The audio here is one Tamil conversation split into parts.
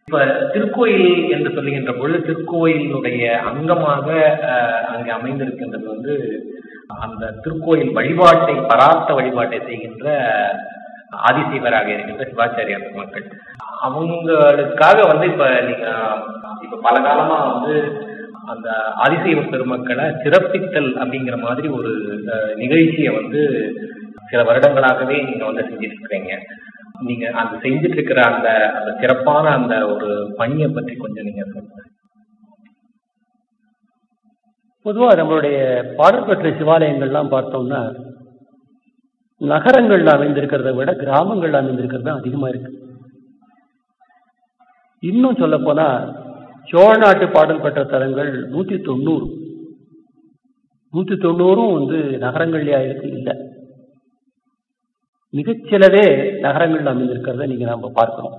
இப்ப திருக்கோயில் என்று சொல்லுகின்ற பொழுது திருக்கோயிலுடைய அங்கமாக அஹ், அங்கே அமைந்திருக்கின்றது வந்து அந்த திருக்கோயில் வழிபாட்டை பரார்த்த வழிபாட்டை செய்கின்ற ஆதிசைவராக இருக்கின்ற சிவாச்சாரியார் பெருமக்கள் அவங்களுக்காக வந்து இப்ப நீங்க இப்ப பல காலமா வந்து அந்த ஆதிசைவ பெருமக்களை சிறப்பித்தல் அப்படிங்கிற மாதிரி ஒரு அஹ், நிகழ்ச்சியை வந்து சில வருடங்களாகவே நீங்க வந்து செஞ்சுட்டு இருக்கிறீங்க நீங்க அந்த செஞ்சுட்டு இருக்கிற அந்த அந்த சிறப்பான அந்த ஒரு பணியை பற்றி கொஞ்சம் நீங்க சொல்லுங்க பொதுவா நம்மளுடைய பாடல் பெற்ற சிவாலயங்கள்லாம் பார்த்தோம்னா நகரங்கள்ல அமைந்திருக்கிறத விட கிராமங்கள்ல அமைந்திருக்கிறது தான் அதிகமா இருக்கு இன்னும் சொல்ல போனா சோழ நாட்டு பாடல் பெற்ற தலங்கள் நூத்தி தொண்ணூறு நூத்தி தொண்ணூறும் வந்து நகரங்கள்லயா இருக்கு இல்ல மிகச்சிலவே நகரங்கள்ல அமைந்திருக்கிறத நீங்க நாம பார்க்கிறோம்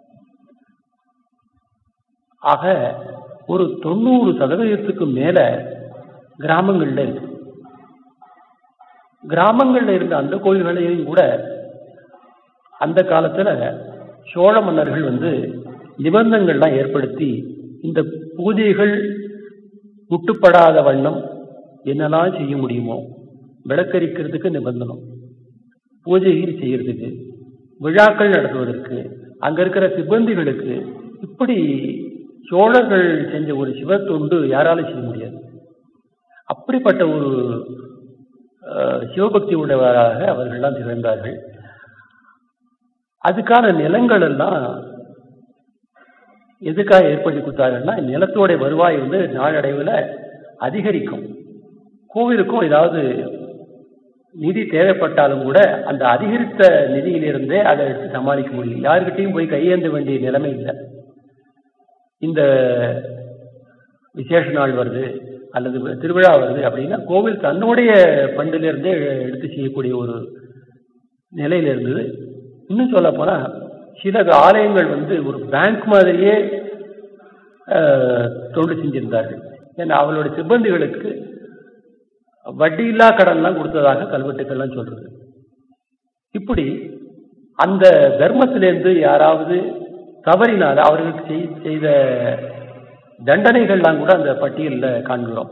ஆக ஒரு தொண்ணூறு சதவீதத்துக்கு மேல கிராமங்கள்ல இருக்கு கிராமங்கள்ல இருந்த அந்த கோயில்களையும் கூட அந்த காலத்துல சோழ மன்னர்கள் வந்து நிபந்தங்கள்லாம் ஏற்படுத்தி இந்த பூஜைகள் முட்டுப்படாத வண்ணம் என்னெல்லாம் செய்ய முடியுமோ விளக்கரிக்கிறதுக்கு நிபந்தனம் பூஜைகள் செய்யறதுக்கு விழாக்கள் நடத்துவதற்கு அங்க இருக்கிற சிப்பந்திகளுக்கு இப்படி சோழர்கள் செஞ்ச ஒரு சிவத்தொண்டு யாராலும் செய்ய முடியாது அப்படிப்பட்ட ஒரு அஹ், சிவபக்தி உடையவராக அவர்கள்லாம் திகழ்ந்தார்கள் அதுக்கான நிலங்கள் எல்லாம் எதுக்காக ஏற்படுத்தி கொடுத்தார்கள்னா நிலத்தோட வருவாய் வந்து நாளடைவில் அதிகரிக்கும் கோவிலுக்கும் ஏதாவது நிதி தேவைப்பட்டாலும் கூட அந்த அதிகரித்த நிதியிலிருந்தே அதை எடுத்து சமாளிக்க முடியும் யாருக்கிட்டையும் போய் கையேந்த வேண்டிய நிலைமை இல்லை இந்த விசேஷ நாள் வருது அல்லது திருவிழா வருது அப்படின்னா கோவில் தன்னுடைய பண்டிலிருந்தே எடுத்து செய்யக்கூடிய ஒரு நிலையில இருந்தது இன்னும் சொல்ல போனா சில ஆலயங்கள் வந்து ஒரு பேங்க் மாதிரியே அஹ், தொண்டு செஞ்சிருந்தார்கள் ஏன்னா அவளுடைய சிப்பந்திகளுக்கு வட்டியில்லா கடன்லாம் கொடுத்ததாக கல்வெட்டுக்கள்லாம் சொல்றது இப்படி அந்த தர்மத்திலிருந்து யாராவது தவறினால் அவர்களுக்கு செய்- செய்த தண்டனைகள்லாம் கூட அந்த பட்டியலில் காண்கிறோம்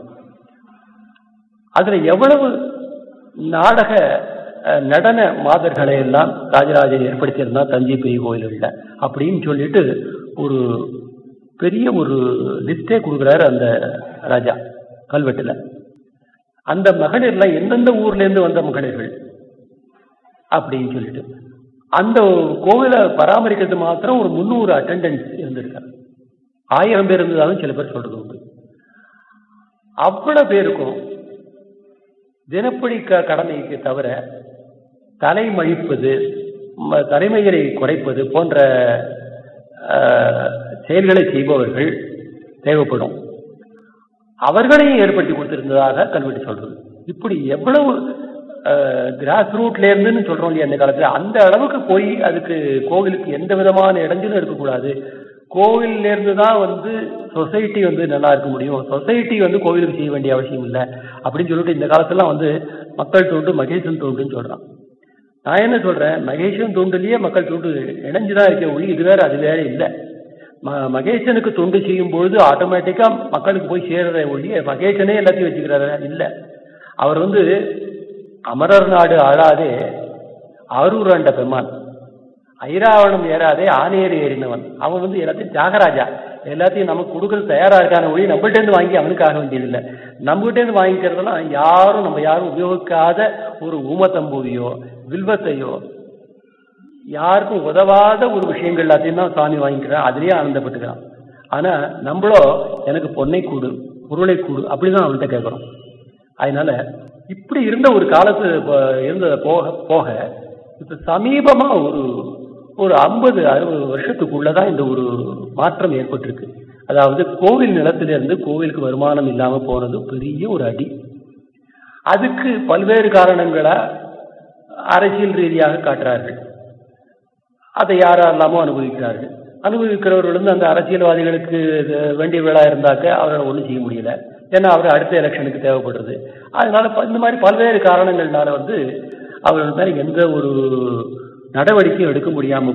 அதுல எவ்வளவு நாடக அஹ், நடன மாதர்களை எல்லாம் ராஜராஜன் ஏற்படுத்தியிருந்தா தஞ்சை பெரிய கோயில்கள்ல அப்படின்னு சொல்லிட்டு ஒரு பெரிய ஒரு லிஸ்டே கொடுக்குறாரு அந்த ராஜா கல்வெட்டுல அந்த மகளிர்ல எந்தெந்த ஊர்ல இருந்து வந்த மகளிர்கள் அப்படின்னு சொல்லிட்டு அந்த கோவிலை பராமரிக்கிறது மாத்திரம் ஒரு முந்நூறு அட்டெண்டன்ஸ் இருந்திருக்காங்க ஆயிரம் பேர் இருந்ததாலும் சில பேர் சொல்றது உண்டு அவ்வளவு பேருக்கும் தினப்படி க கடமைக்கு தவிர தலைமழிப்பது ம- தலைமையை குறைப்பது போன்ற அஹ், செயல்களை செய்பவர்கள் தேவைப்படும் அவர்களையும் ஏற்படுத்தி கொடுத்திருந்ததாக கல்வெட்டு சொல்றது இப்படி எவ்வளவு கிராஸ் ரூட்ல இருந்துன்னு சொல்றோம் இல்லையா அந்த காலத்துல அந்த அளவுக்கு போய் அதுக்கு கோவிலுக்கு எந்த விதமான இடைஞ்சலும் இருக்கக்கூடாது கோவில்ல இருந்து தான் வந்து சொசைட்டி வந்து நல்லா இருக்க முடியும் சொசைட்டி வந்து கோவிலுக்கு செய்ய வேண்டிய அவசியம் இல்லை அப்படின்னு சொல்லிட்டு இந்த காலத்துலாம் வந்து மக்கள் தோண்டு மகேசன் தோண்டுன்னு சொல்றான் நான் என்ன சொல்றேன் மகேசன் தோண்டுலயே மக்கள் தோண்டு இணைஞ்சுதான் இருக்க ஒளி இது வேற அது வேற இல்லை ம- மகேசனுக்கு தொண்டு செய்யும் பொழுது ஆட்டோமேட்டிக்கா மக்களுக்கு போய் சேர்ற ஒழிய மகேசனே எல்லாத்தையும் வச்சுக்கிறாரு இல்ல அவர் வந்து அமரர் நாடு ஆளாதே ஆரூராண்ட பெம்மான் ஐராவணம் ஏறாதே ஆணையர் ஏறினவன் அவன் வந்து எல்லாத்தையும் தியாகராஜா எல்லாத்தையும் நமக்கு கொடுக்கறது தயாரா இருக்கான ஒளி நம்மகிட்ட இருந்து வாங்கி அவனுக்கு ஆக வேண்டியதில்லை நம்மகிட்ட இருந்து வாங்கிக்கிறதெல்லாம் யாரும் நம்ம யாரும் உபயோகிக்காத ஒரு ஊமத்தம்பூவியோ வில்வத்தையோ யாருக்கும் உதவாத ஒரு விஷயங்கள் எல்லாத்தையும் தான் சாமி வாங்கிக்கிறான் அதுலயே ஆனந்தப்பட்டுக்கிறான் ஆனா நம்மளோ எனக்கு பொன்னை கூடு பொருளை கூடு அப்படிதான் அவன்கிட்ட கேட்கிறோம் அதனால இப்படி இருந்த ஒரு காலத்து ப- இருந்தத போக போக இப்ப சமீபமா ஒரு ஒரு ஐம்பது அறுபது வருஷத்துக்குள்ளதான் இந்த ஒரு மாற்றம் ஏற்பட்டிருக்கு அதாவது கோவில் நிலத்திலிருந்து கோவிலுக்கு வருமானம் இல்லாம போனது பெரிய ஒரு அடி அதுக்கு பல்வேறு காரணங்களா அரசியல் ரீதியாக காட்டுறார்கள் அதை யாரெல்லாமோ அனுபவிக்கிறார்கள் அனுபவிக்கிறவர்கள் வந்து அந்த அரசியல்வாதிகளுக்கு இது வேண்டிய விழா இருந்தாக்க அவரால் ஒன்றும் செய்ய முடியல ஏன்னா அவர் அடுத்த எலெக்ஷனுக்கு தேவைப்படுறது அதனால ப- இந்த மாதிரி பல்வேறு காரணங்கள்னால வந்து அவர்கள் மேல எந்த ஒரு நடவடிக்கையும் எடுக்க முடியாம